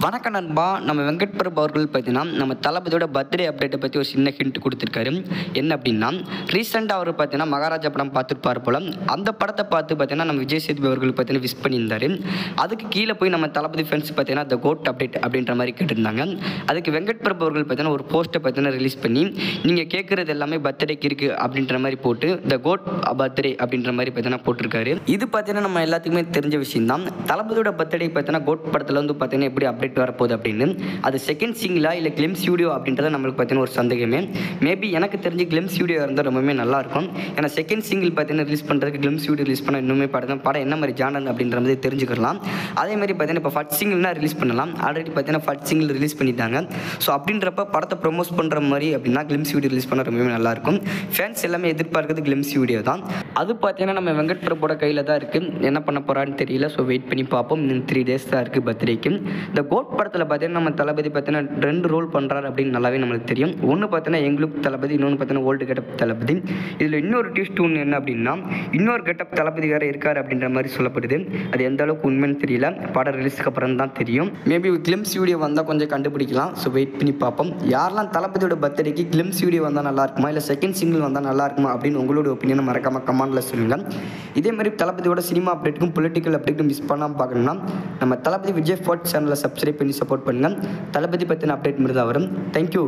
வணக்கம் நண்பா நம்ம வெங்கட் பிரபு அவர்கள் பார்த்தீங்கன்னா நம்ம தளபதியோட பர்த்டே அப்டேட்டை பற்றி ஒரு சின்ன ஹிண்ட் கொடுத்துருக்காரு என்ன அப்படின்னா ரீசெண்டாக அவர் பார்த்தீங்கன்னா மகாராஜா படம் பார்த்துருப்பார் போல அந்த படத்தை பார்த்து பார்த்தீங்கன்னா நம்ம விஜய் சேதுபதி அவர்கள் பார்த்தீங்கன்னா விஷ் பண்ணியிருந்தாரு அதுக்கு கீழே போய் நம்ம தளபதி ஃப்ரெண்ட்ஸ் பார்த்தீங்கன்னா த கோட் அப்டேட் அப்படின்ற மாதிரி கேட்டிருந்தாங்க அதுக்கு வெங்கட் பிரபு அவர்கள் பார்த்தீங்கன்னா ஒரு போஸ்ட்டை பார்த்தீங்கன்னா ரிலீஸ் பண்ணி நீங்கள் கேட்குறது எல்லாமே பர்த்டேக்கு இருக்குது அப்படின்ற மாதிரி போட்டு த கோட் பர்த்டே அப்படின்ற மாதிரி பார்த்தீங்கன்னா போட்டிருக்காரு இது பார்த்தீங்கன்னா நம்ம எல்லாத்துக்குமே தெரிஞ்ச விஷயம் தான் தளபதியோட பர்த்டே பார்த்தீங்கன்னா கோட் படத்தில் வந்து பார்த்தீங்கன்னா எப்படி அப்டேட் வரப்போகுது அப்படின்னு அது செகண்ட் சிங்கிளா இல்லை கிளிம் ஸ்டூடியோ அப்படின்றத நம்மளுக்கு பார்த்தீங்கன்னா ஒரு சந்தேகமே மேபி எனக்கு தெரிஞ்சு கிளிம் ஸ்டூடியோ இருந்தால் ரொம்பவே நல்லா இருக்கும் ஏன்னா செகண்ட் சிங்கிள் பார்த்தீங்கன்னா ரிலீஸ் பண்ணுறதுக்கு கிளிம் ஸ்டூடியோ ரிலீஸ் பண்ண இன்னுமே படம் படம் என்ன மாதிரி ஜானர் அப்படின்ற மாதிரி தெரிஞ்சுக்கலாம் அதே மாதிரி பார்த்தீங்கன்னா இப்போ ஃபர்ஸ்ட் சிங்கிள்னா ரிலீஸ் பண்ணலாம் ஆல்ரெடி பார்த்தீங்கன்னா ஃபர்ஸ்ட் சிங்கிள் ரிலீஸ் பண்ணிட்டாங்க ஸோ அப்படின்றப்ப படத்தை ப்ரொமோட் பண்ணுற மாதிரி அப்படின்னா கிளிம் ஸ்டூடியோ ரிலீஸ் பண்ண ரொம்பவே நல்லாயிருக்கும் ஃபேன்ஸ் எல்லாமே எதிர்பார்க்குறது கிளிம் ஸ்டூடியோ தான் அது பார்த்தீங்கன்னா நம்ம வெங்கட் பிரபோட கையில் தான் இருக்குது என்ன பண்ண போகிறான்னு தெரியல ஸோ வெயிட் பண்ணி பார்ப்போம் இன்னும் த்ரீ டேஸ் தான் இருக்குது பர்த்டேக்கு இந்த கோட் படத்தில் பார்த்தீங்கன்னா நம்ம தளபதி பார்த்தீங்கன்னா ரெண்டு ரோல் பண்ணுறாரு அப்படின்னு நல்லாவே நம்மளுக்கு தெரியும் ஒன்று பார்த்தீங்கன்னா எங்களுக்கு தளபதி இன்னொன்று பார்த்தீங்கன்னா ஓல்டு கெட்டப் தளபதி இதில் இன்னொரு ட்விஸ்ட் ஒன்று என்ன அப்படின்னா இன்னொரு கெட்டப் தளபதி வேறு இருக்கார் அப்படின்ற மாதிரி சொல்லப்படுது அது எந்த அளவுக்கு உண்மைன்னு தெரியல படம் ரிலீஸ்க்கு அப்புறம் தான் தெரியும் மேபி கிளிம் ஸ்டூடியோ வந்தால் கொஞ்சம் கண்டுபிடிக்கலாம் ஸோ வெயிட் பண்ணி பார்ப்போம் யாரெல்லாம் தளபதியோட பர்த்டேக்கு கிளிம் ஸ்டூடியோ வந்தால் நல்லா இருக்குமா இல்லை செகண்ட் சிங்கிள் வந்தால் நல்லா இருக்குமா அப்படின்னு உங்களோட ஒப்பீனியனை மறக்காம கமெண்ட்டில் சொல்லுங்கள் இதே மாதிரி தளபதியோட சினிமா அப்டேட்டுக்கும் பொலிட்டிக்கல் அப்டேட்டும் மிஸ் பண்ணாமல் பார்க்கணும்னா நம்ம தளபதி விஜய் ஃபோர்ட் சேனலை சப்ஸ்கிரைப் பண்ணி சப்போர்ட் பண்ணுங்கள் தளபதி பற்றின அப்டேட் மாதிரி தான் வரும் தேங்க்யூ